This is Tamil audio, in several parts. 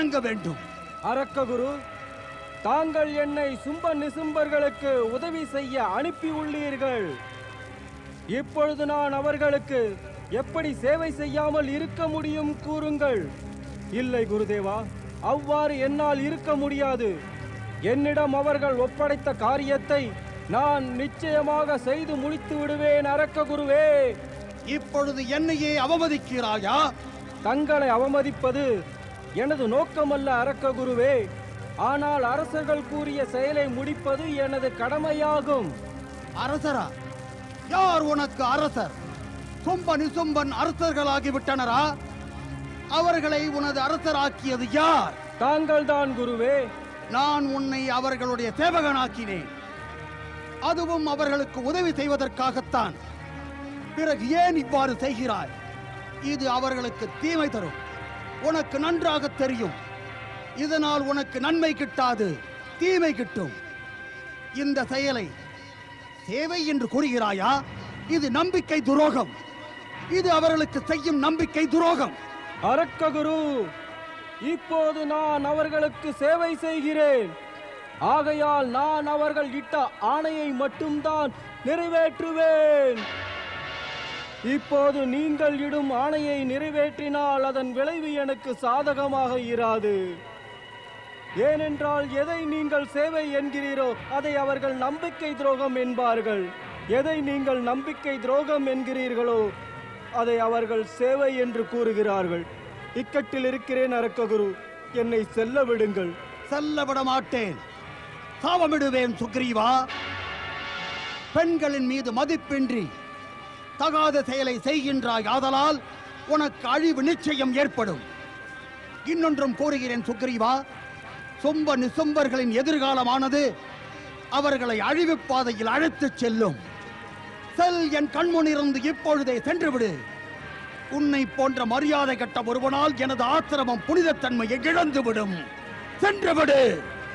வழங்க வேண்டும் அரக்ககுரு தாங்கள் என்னை சும்ப நிசும்பர்களுக்கு உதவி செய்ய அனுப்பி உள்ளீர்கள் இப்பொழுது நான் அவர்களுக்கு எப்படி சேவை செய்யாமல் இருக்க முடியும் கூறுங்கள் இல்லை குருதேவா அவ்வாறு என்னால் இருக்க முடியாது என்னிடம் அவர்கள் ஒப்படைத்த காரியத்தை நான் நிச்சயமாக செய்து முடித்து விடுவேன் அரக்க குருவே இப்பொழுது என்னையே அவமதிக்கிறாயா தங்களை அவமதிப்பது எனது நோக்கமல்ல அரக்க குருவே ஆனால் அரசர்கள் கூறிய செயலை முடிப்பது எனது கடமையாகும் அரசரா யார் உனக்கு அரசர் சும்ப நிசும்பன் அரசர்களாகிவிட்டனரா அவர்களை உனது அரசராக்கியது யார் தாங்கள் தான் குருவே நான் உன்னை அவர்களுடைய சேவகனாக்கினேன் அதுவும் அவர்களுக்கு உதவி செய்வதற்காகத்தான் பிறகு ஏன் இவ்வாறு செய்கிறாய் இது அவர்களுக்கு தீமை தரும் உனக்கு நன்றாக தெரியும் இதனால் உனக்கு நன்மை கிட்டாது தீமை கிட்டும் இந்த செயலை சேவை என்று கூறுகிறாயா இது நம்பிக்கை துரோகம் இது அவர்களுக்கு செய்யும் நம்பிக்கை துரோகம் அரக்க குரு இப்போது நான் அவர்களுக்கு சேவை செய்கிறேன் ஆகையால் நான் அவர்கள் இட்ட ஆணையை மட்டும்தான் நிறைவேற்றுவேன் இப்போது நீங்கள் இடும் ஆணையை நிறைவேற்றினால் அதன் விளைவு எனக்கு சாதகமாக இராது ஏனென்றால் எதை நீங்கள் சேவை என்கிறீரோ அதை அவர்கள் நம்பிக்கை துரோகம் என்பார்கள் எதை நீங்கள் நம்பிக்கை துரோகம் என்கிறீர்களோ அதை அவர்கள் சேவை என்று கூறுகிறார்கள் இக்கட்டில் இருக்கிறேன் அரக்ககுரு என்னை செல்ல விடுங்கள் செல்ல விட மாட்டேன் சாபமிடுவேன் சுக்ரீவா பெண்களின் மீது மதிப்பின்றி தகாத செயலை செய்கின்றாய் ஆதலால் உனக்கு அழிவு நிச்சயம் ஏற்படும் இன்னொன்றும் கூறுகிறேன் சுக்ரீவா சொம்ப நிசும்பர்களின் எதிர்காலமானது அவர்களை அழிவு பாதையில் அழைத்துச் செல்லும் செல் என் கண்முனிருந்து இப்பொழுதே சென்று விடு உன்னை போன்ற மரியாதை கட்ட ஒருவனால் எனது ஆசிரமம் புனிதத்தன்மையை இழந்துவிடும் சென்று விடு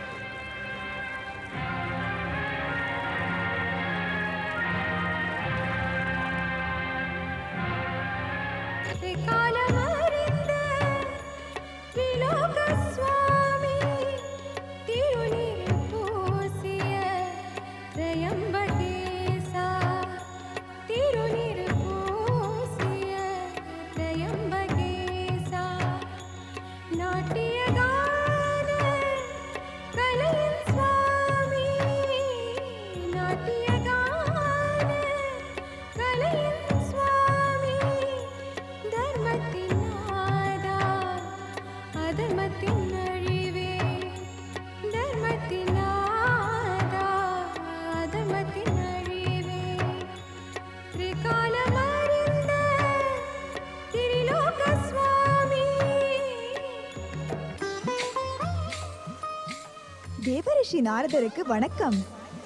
காலமறிந்த திலோக சுவாமி திருநீர் பூசிய திரையம்பகேசா திருநீர் பூசிய திரையம்பகேசா நாட்டியகான கலையின் சுவாமி நாட்டியகான கலையின் சுவாமி தர்மத்தின் நாதா அதர்மத்தின் அழிவே தர்மத்தின் நாதா அதர்மத்தின் அழிவே திரிகாலம் அறிந்த திரிலோக சுவாமி தேவரிஷி நாரதருக்கு வணக்கம்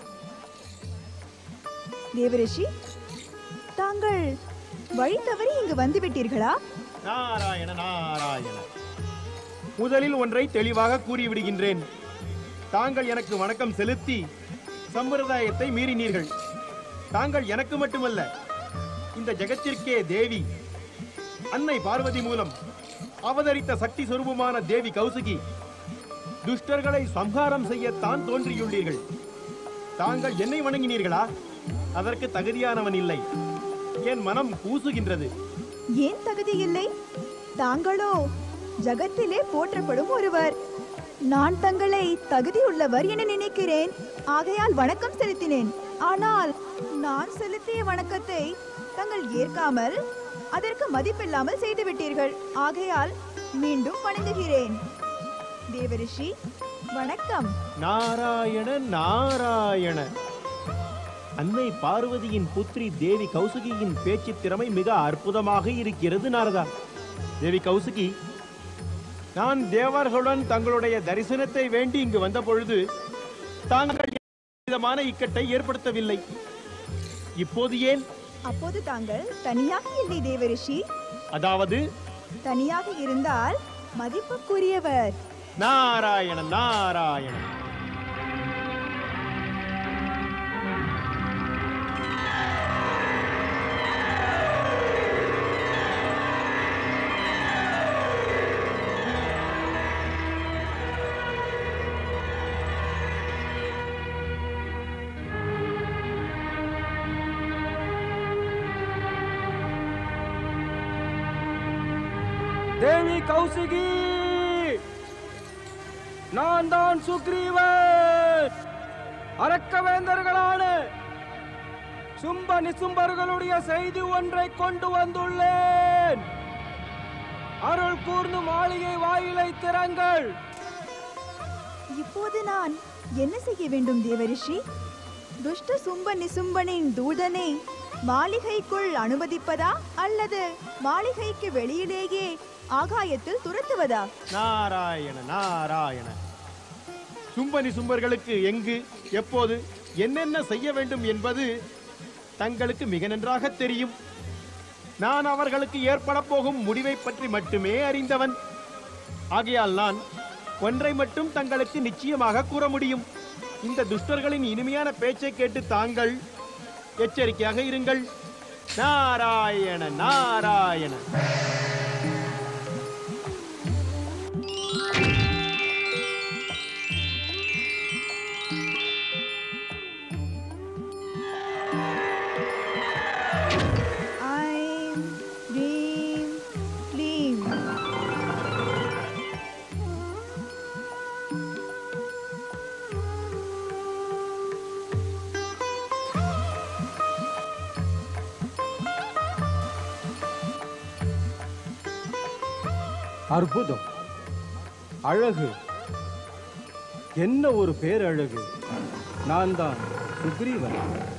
தேவரிஷி தாங்கள் வழி தவறி இங்கு வந்து விட்டீர்களா நாராயண நாராயண முதலில் ஒன்றை தெளிவாக கூறிவிடுகின்றேன் தாங்கள் எனக்கு வணக்கம் செலுத்தி சம்பிரதாயத்தை மீறினீர்கள் தாங்கள் எனக்கு மட்டுமல்ல இந்த ஜெகத்திற்கே தேவி அன்னை பார்வதி மூலம் அவதரித்த சக்தி சொரூபமான தேவி கௌசுகி துஷ்டர்களை சம்ஹாரம் செய்யத்தான் தோன்றியுள்ளீர்கள் தாங்கள் என்னை வணங்கினீர்களா அதற்கு தகுதியானவன் இல்லை என் மனம் கூசுகின்றது ஏன் தகுதி இல்லை தாங்களோ ஜகத்திலே போற்றப்படும் ஒருவர் நான் தங்களை தகுதியுள்ளவர் என நினைக்கிறேன் ஆகையால் வணக்கம் செலுத்தினேன் ஆனால் நான் செலுத்திய வணக்கத்தை தங்கள் ஏற்காமல் அதற்கு மதிப்பில்லாமல் செய்து விட்டீர்கள் ஆகையால் மீண்டும் வணங்குகிறேன் தேவரிஷி வணக்கம் நாராயண நாராயண அன்னை பார்வதியின் புத்திரி தேவி கௌசுகியின் பேச்சு திறமை மிக அற்புதமாக இருக்கிறது நாரதா தேவி கௌசுகி நான் தேவர்களுடன் தங்களுடைய தரிசனத்தை வேண்டி இங்கு வந்த பொழுது தாங்கள் விதமான இக்கட்டை ஏற்படுத்தவில்லை இப்போது ஏன் அப்போது தாங்கள் தனியாக இல்லை தேவரிஷி அதாவது தனியாக இருந்தால் மதிப்புக்குரியவர் நாராயண நாராயண கௌசிகி நான் தான் சுக்ரீவன் அரக்கவேந்தர்களான சும்ப நிசும்பர்களுடைய செய்தி ஒன்றை கொண்டு வந்துள்ளேன் அருள் கூர்ந்து மாளிகை வாயிலை திறங்கள் இப்போது நான் என்ன செய்ய வேண்டும் தேவரிஷி துஷ்ட சும்ப நிசும்பனின் தூதனை மாளிகைக்குள் அனுமதிப்பதா அல்லது மாளிகைக்கு வெளியிலேயே ஆகாயத்தில் துரத்துவதா நாராயண நாராயண சும்பனி சும்பர்களுக்கு எங்கு எப்போது என்னென்ன செய்ய வேண்டும் என்பது தங்களுக்கு மிக நன்றாக தெரியும் நான் அவர்களுக்கு ஏற்பட போகும் முடிவை பற்றி மட்டுமே அறிந்தவன் ஆகையால் நான் ஒன்றை மட்டும் தங்களுக்கு நிச்சயமாக கூற முடியும் இந்த துஷ்டர்களின் இனிமையான பேச்சை கேட்டு தாங்கள் எச்சரிக்கையாக இருங்கள் நாராயண நாராயண ஐம் ரீம் க்ளீம் அற்புதம் அழகு என்ன ஒரு பேரழகு நான் தான் சுக்ரீவன்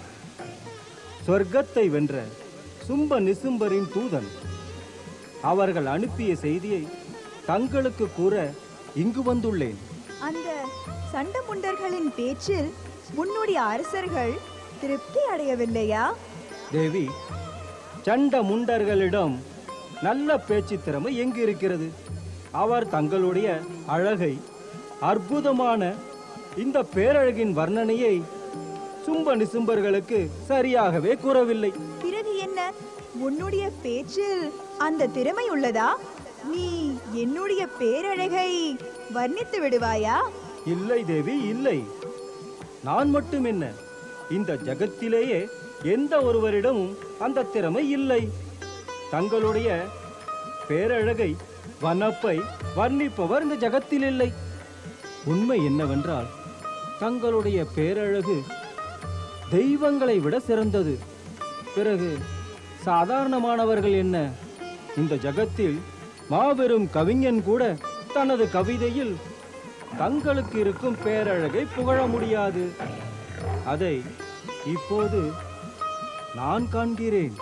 சொர்க்கத்தை வென்ற சும்ப நிசும்பரின் தூதன் அவர்கள் அனுப்பிய செய்தியை தங்களுக்கு கூற இங்கு வந்துள்ளேன் அந்த சண்டமுண்டர்களின் பேச்சில் உன்னுடைய அரசர்கள் திருப்தி அடையவில்லையா தேவி சண்ட முண்டர்களிடம் நல்ல பேச்சு திறமை எங்கு இருக்கிறது அவர் தங்களுடைய அழகை அற்புதமான இந்த பேரழகின் வர்ணனையை சும்ப நிசும்பர்களுக்கு சரியாகவே கூறவில்லை பிறகு என்ன உன்னுடைய பேச்சில் அந்த திறமை உள்ளதா நீ என்னுடைய பேரழகை வர்ணித்து விடுவாயா இல்லை தேவி இல்லை நான் மட்டும் என்ன இந்த ஜகத்திலேயே எந்த ஒருவரிடமும் அந்த திறமை இல்லை தங்களுடைய பேரழகை வனப்பை வர்ணிப்பவர் இந்த ஜகத்தில் இல்லை உண்மை என்னவென்றால் தங்களுடைய பேரழகு தெய்வங்களை விட சிறந்தது பிறகு சாதாரணமானவர்கள் என்ன இந்த ஜகத்தில் மாபெரும் கவிஞன் கூட தனது கவிதையில் தங்களுக்கு இருக்கும் பேரழகை புகழ முடியாது அதை இப்போது நான் காண்கிறேன்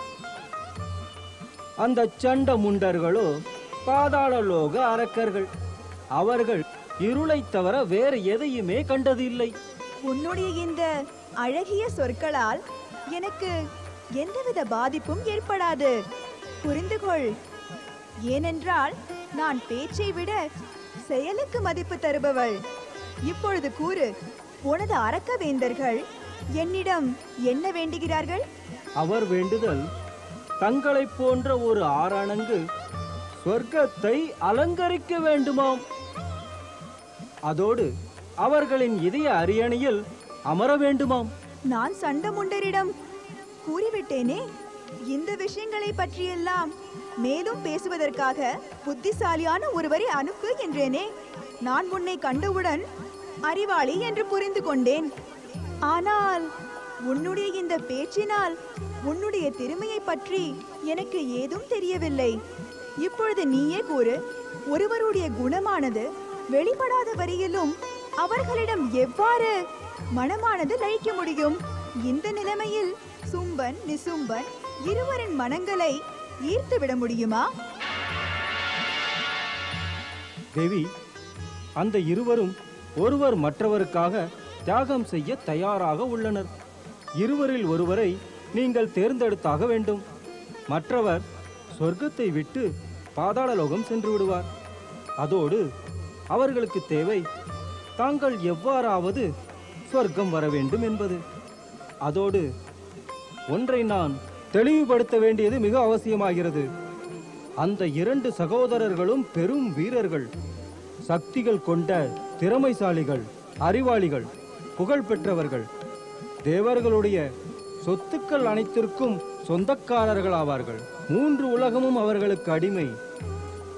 அந்த சண்ட முண்டர்களோ பாதாள லோக அரக்கர்கள் அவர்கள் இருளைத் தவிர வேறு எதையுமே கண்டதில்லை உன்னுடைய இந்த அழகிய சொற்களால் எனக்கு எந்தவித பாதிப்பும் ஏற்படாது புரிந்து கொள் ஏனென்றால் நான் பேச்சை விட செயலுக்கு மதிப்பு தருபவள் இப்பொழுது கூறு உனது அரக்கவேந்தர்கள் என்னிடம் என்ன வேண்டுகிறார்கள் அவர் வேண்டுதல் தங்களைப் போன்ற ஒரு ஆரணங்கு சொர்க்கத்தை அலங்கரிக்க வேண்டுமாம் அதோடு அவர்களின் இதய அரியணையில் அமர வேண்டுமாம் நான் சண்டமுண்டரிடம் கூறிவிட்டேனே இந்த விஷயங்களை பற்றியெல்லாம் மேலும் பேசுவதற்காக புத்திசாலியான ஒருவரை அனுப்பு என்றேனே நான் உன்னை கண்டவுடன் அறிவாளி என்று புரிந்து கொண்டேன் ஆனால் உன்னுடைய இந்த பேச்சினால் உன்னுடைய திறமையை பற்றி எனக்கு ஏதும் தெரியவில்லை இப்பொழுது நீயே கூறு ஒருவருடைய குணமானது வெளிப்படாத வரையிலும் அவர்களிடம் எவ்வாறு மனமானது லயிக்க முடியும் இந்த நிலைமையில் சும்பன் நிசும்பன் இருவரின் மனங்களை ஈர்த்து விட முடியுமா தேவி அந்த இருவரும் ஒருவர் மற்றவருக்காக தியாகம் செய்ய தயாராக உள்ளனர் இருவரில் ஒருவரை நீங்கள் தேர்ந்தெடுத்தாக வேண்டும் மற்றவர் சொர்க்கத்தை விட்டு பாதாளலோகம் சென்று விடுவார் அதோடு அவர்களுக்கு தேவை தாங்கள் எவ்வாறாவது சொர்க்கம் வர வேண்டும் என்பது அதோடு ஒன்றை நான் தெளிவுபடுத்த வேண்டியது மிக அவசியமாகிறது அந்த இரண்டு சகோதரர்களும் பெரும் வீரர்கள் சக்திகள் கொண்ட திறமைசாலிகள் அறிவாளிகள் புகழ் பெற்றவர்கள் தேவர்களுடைய சொத்துக்கள் அனைத்திற்கும் சொந்தக்காரர்கள் ஆவார்கள் மூன்று உலகமும் அவர்களுக்கு அடிமை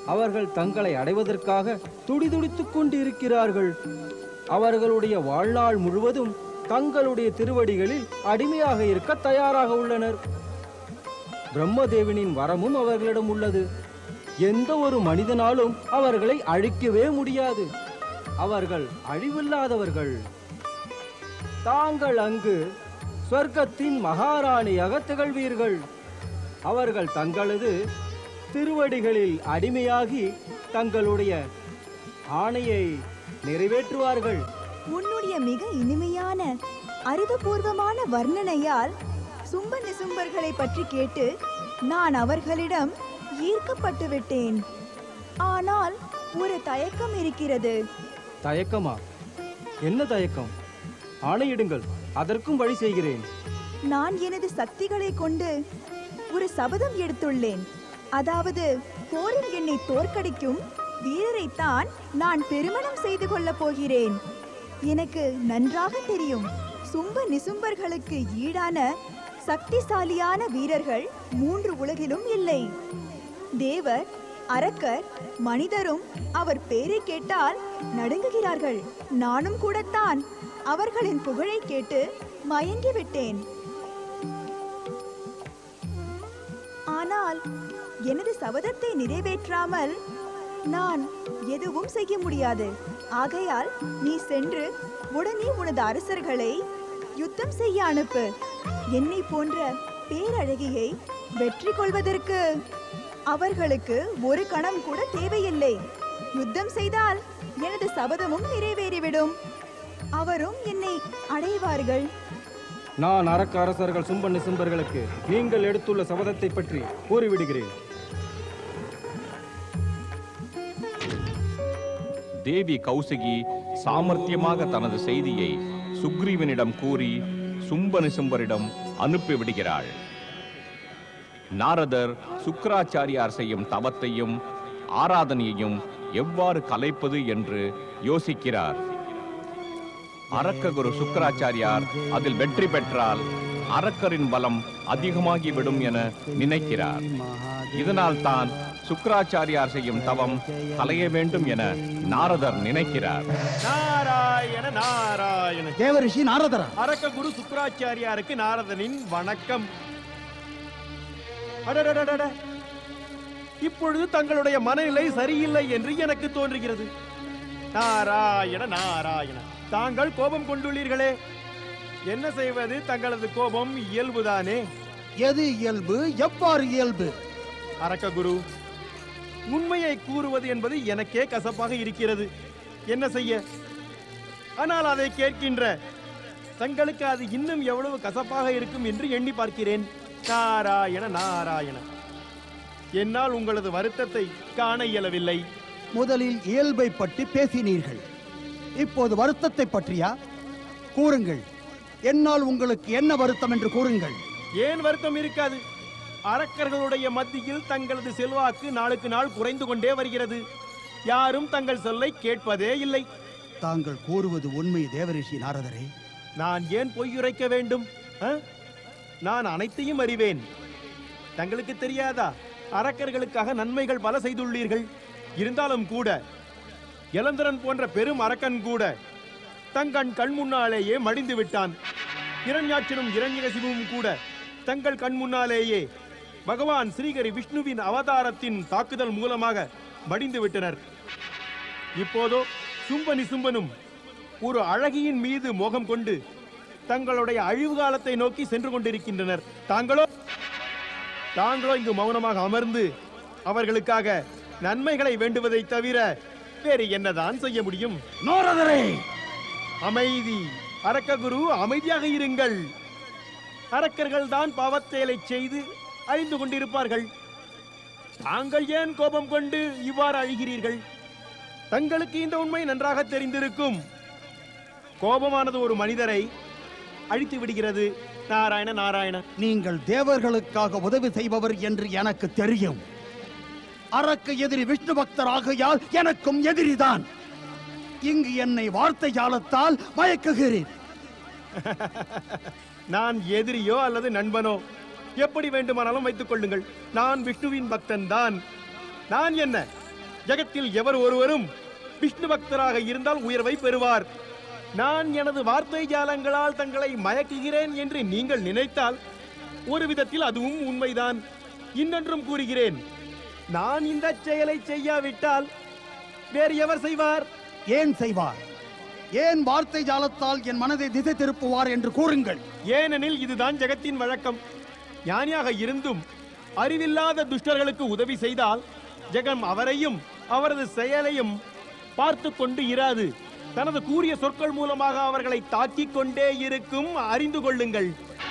அவர்கள் தங்களை அடைவதற்காக துடிதுடித்துக் கொண்டிருக்கிறார்கள் அவர்களுடைய வாழ்நாள் முழுவதும் தங்களுடைய திருவடிகளில் அடிமையாக இருக்க தயாராக உள்ளனர் பிரம்மதேவனின் வரமும் அவர்களிடம் உள்ளது எந்த ஒரு மனிதனாலும் அவர்களை அழிக்கவே முடியாது அவர்கள் அழிவில்லாதவர்கள் தாங்கள் அங்கு சொர்க்கத்தின் மகாராணியாக திகழ்வீர்கள் அவர்கள் தங்களது திருவடிகளில் அடிமையாகி தங்களுடைய ஆணையை நிறைவேற்றுவார்கள் உன்னுடைய மிக இனிமையான அறிவுபூர்வமான வர்ணனையால் சும்ப நிசும்பர்களை பற்றி கேட்டு நான் அவர்களிடம் ஈர்க்கப்பட்டு விட்டேன் ஆனால் ஒரு தயக்கம் இருக்கிறது தயக்கமா என்ன தயக்கம் ஆணையிடுங்கள் அதற்கும் வழி செய்கிறேன் நான் எனது சக்திகளை கொண்டு ஒரு சபதம் எடுத்துள்ளேன் அதாவது போரில் என்னை தோற்கடிக்கும் வீரரைத்தான் நான் திருமணம் செய்து கொள்ளப் போகிறேன் எனக்கு நன்றாக தெரியும் சும்ப நிசும்பர்களுக்கு ஈடான சக்திசாலியான வீரர்கள் மூன்று உலகிலும் இல்லை தேவர் அரக்கர் மனிதரும் அவர் பேரை கேட்டால் நடுங்குகிறார்கள் நானும் கூடத்தான் அவர்களின் புகழை கேட்டு மயங்கி விட்டேன் ஆனால் எனது சபதத்தை நிறைவேற்றாமல் நான் எதுவும் செய்ய முடியாது ஆகையால் நீ சென்று உடனே உனது அரசர்களை யுத்தம் செய்ய அனுப்பு என்னை போன்ற பேரழகியை வெற்றி கொள்வதற்கு அவர்களுக்கு ஒரு கணம் கூட தேவையில்லை யுத்தம் செய்தால் எனது சபதமும் நிறைவேறிவிடும் அவரும் என்னை அடைவார்கள் நான் அரக்க அரசர்கள் சும்ப நிசும்பர்களுக்கு நீங்கள் எடுத்துள்ள சபதத்தை பற்றி கூறிவிடுகிறேன் தேவி கௌசிகி சாமர்த்தியமாக தனது செய்தியை சுக்ரீவனிடம் கூறி சும்ப நிசும்பரிடம் அனுப்பிவிடுகிறாள் நாரதர் சுக்கராச்சாரியார் செய்யும் தவத்தையும் ஆராதனையையும் எவ்வாறு கலைப்பது என்று யோசிக்கிறார் அரக்ககுரு சுக்கராச்சாரியார் அதில் வெற்றி பெற்றால் அரக்கரின் பலம் அதிகமாகிவிடும் என நினைக்கிறார் இதனால் தான் சுக்கராச்சாரியார் செய்யும் தவம் கலைய வேண்டும் என நாரதர் நினைக்கிறார் நாராயண நாராயண தேவரிஷி நாரதரா அரக்க குரு சுக்கராச்சாரியாருக்கு நாரதனின் வணக்கம் அடடடடட. இப்பொழுது தங்களுடைய மனநிலை சரியில்லை என்று எனக்கு தோன்றுகிறது நாராயண நாராயண தாங்கள் கோபம் கொண்டுள்ளீர்களே என்ன செய்வது தங்களது கோபம் இயல்புதானே எது இயல்பு எவ்வாறு இயல்பு அரக்க குரு உண்மையை கூறுவது என்பது எனக்கே கசப்பாக இருக்கிறது என்ன செய்ய ஆனால் அதை கேட்கின்ற தங்களுக்கு அது இன்னும் எவ்வளவு கசப்பாக இருக்கும் என்று எண்ணி பார்க்கிறேன் நாராயண நாராயண என்னால் உங்களது வருத்தத்தை காண இயலவில்லை முதலில் இயல்பை பற்றி பேசினீர்கள் இப்போது வருத்தத்தை பற்றியா கூறுங்கள் என்னால் உங்களுக்கு என்ன வருத்தம் என்று கூறுங்கள் ஏன் வருத்தம் இருக்காது அரக்கர்களுடைய மத்தியில் தங்களது செல்வாக்கு நாளுக்கு நாள் குறைந்து கொண்டே வருகிறது யாரும் தங்கள் சொல்லை கேட்பதே இல்லை தாங்கள் கூறுவது உண்மை தேவரிஷி நாரதரே நான் ஏன் பொய்யுரைக்க வேண்டும் ஆ? நான் அனைத்தையும் அறிவேன் தங்களுக்கு தெரியாதா அரக்கர்களுக்காக நன்மைகள் பல செய்துள்ளீர்கள் இருந்தாலும் கூட இளந்திரன் போன்ற பெரும் அரக்கன் கூட தங்கன் கண் முன்னாலேயே மடிந்து விட்டான் இரண்யாட்சனும் இரண்யகசிபுவும் கூட தங்கள் கண் முன்னாலேயே பகவான் ஸ்ரீகரி விஷ்ணுவின் அவதாரத்தின் தாக்குதல் மூலமாக மடிந்து விட்டனர் இப்போதோ சும்பனி சும்பனும் ஒரு அழகியின் மீது மோகம் கொண்டு தங்களுடைய அழிவு காலத்தை நோக்கி சென்று கொண்டிருக்கின்றனர் தாங்களோ தாங்களோ இங்கு மௌனமாக அமர்ந்து அவர்களுக்காக நன்மைகளை வேண்டுவதை தவிர வேறு என்னதான் செய்ய முடியும் நாரதரே அமைதி அரக்ககுரு அமைதியாக இருங்கள் அரக்கர்கள் தான் பாவத்தேலை செய்து அழிந்து கொண்டிருப்பார்கள் தாங்கள் ஏன் கோபம் கொண்டு இவ்வாறு அழுகிறீர்கள் தங்களுக்கு இந்த உண்மை நன்றாக தெரிந்திருக்கும் கோபமானது ஒரு மனிதரை அழித்து விடுகிறது நாராயண நாராயண நீங்கள் தேவர்களுக்காக உதவி செய்பவர் என்று எனக்கு தெரியும் அரக்கு எதிரி விஷ்ணு பக்தர் ஆகையால் எனக்கும் எதிரிதான் இங்கு என்னை வார்த்தை ஜாலத்தால் மயக்குகிறேன் நான் எதிரியோ அல்லது நண்பனோ எப்படி வேண்டுமானாலும் வைத்துக் கொள்ளுங்கள் நான் விஷ்ணுவின் பக்தன் தான் நான் என்ன ஜகத்தில் எவர் ஒருவரும் விஷ்ணு பக்தராக இருந்தால் உயர்வை பெறுவார் நான் எனது வார்த்தை ஜாலங்களால் தங்களை மயக்குகிறேன் என்று நீங்கள் நினைத்தால் ஒரு விதத்தில் அதுவும் உண்மைதான் இன்னொன்றும் கூறுகிறேன் நான் இந்த செயலை செய்யாவிட்டால் வேறு எவர் செய்வார் ஏன் செய்வார் ஏன் வார்த்தை ஜாலத்தால் என் மனதை திசை திருப்புவார் என்று கூறுங்கள் ஏனெனில் இதுதான் ஜெகத்தின் வழக்கம் ஞானியாக இருந்தும் அறிவில்லாத துஷ்டர்களுக்கு உதவி செய்தால் ஜெகம் அவரையும் அவரது செயலையும் பார்த்து கொண்டு இராது தனது கூறிய சொற்கள் மூலமாக அவர்களை தாக்கிக் கொண்டே இருக்கும் அறிந்து கொள்ளுங்கள்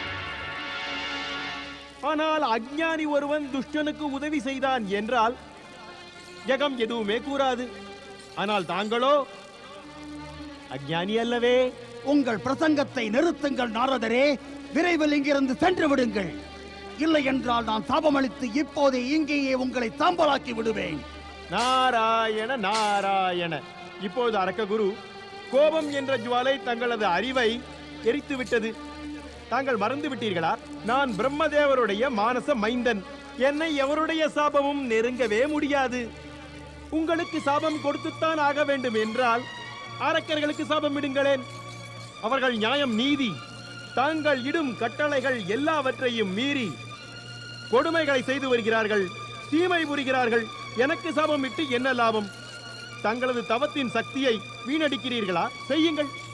ஆனால் அஞ்ஞானி ஒருவன் துஷ்டனுக்கு உதவி செய்தான் என்றால் ஜெகம் எதுவுமே கூறாது ஆனால் தாங்களோ அஞ்ஞானி அல்லவே உங்கள் பிரசங்கத்தை நிறுத்துங்கள் நாரதரே விரைவில் இங்கிருந்து சென்று விடுங்கள் இல்லை என்றால் நான் சாபமளித்து இப்போதே இங்கேயே உங்களை சாம்பலாக்கி விடுவேன் நாராயண நாராயண இப்போது அரக்ககுரு கோபம் என்ற ஜுவாலை தங்களது அறிவை எரித்து விட்டது தாங்கள் மறந்து விட்டீர்களா நான் பிரம்மதேவருடைய மானச மைந்தன் என்னை எவருடைய சாபமும் நெருங்கவே முடியாது உங்களுக்கு சாபம் கொடுத்துத்தான் ஆக வேண்டும் என்றால் அரக்கர்களுக்கு சாபம் இடுங்களேன் அவர்கள் நியாயம் நீதி தாங்கள் இடும் கட்டளைகள் எல்லாவற்றையும் மீறி கொடுமைகளை செய்து வருகிறார்கள் தீமை புரிகிறார்கள் எனக்கு சாபம் இட்டு என்ன லாபம் தங்களது தவத்தின் சக்தியை வீணடிக்கிறீர்களா செய்யுங்கள்